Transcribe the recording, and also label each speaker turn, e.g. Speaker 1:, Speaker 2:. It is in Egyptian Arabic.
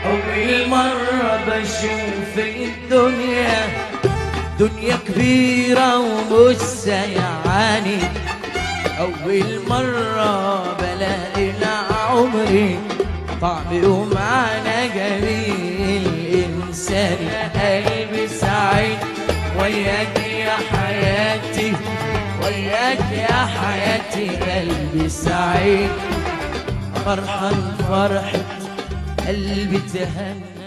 Speaker 1: أول مرة بشوف الدنيا دنيا كبيرة ومش سيعاني أول مرة بلاقي عمري طعم ومعنى جميل إنساني قلبي سعيد وياك يا حياتي وياك يا حياتي قلبي سعيد فرحان فرحة قلبي تهنى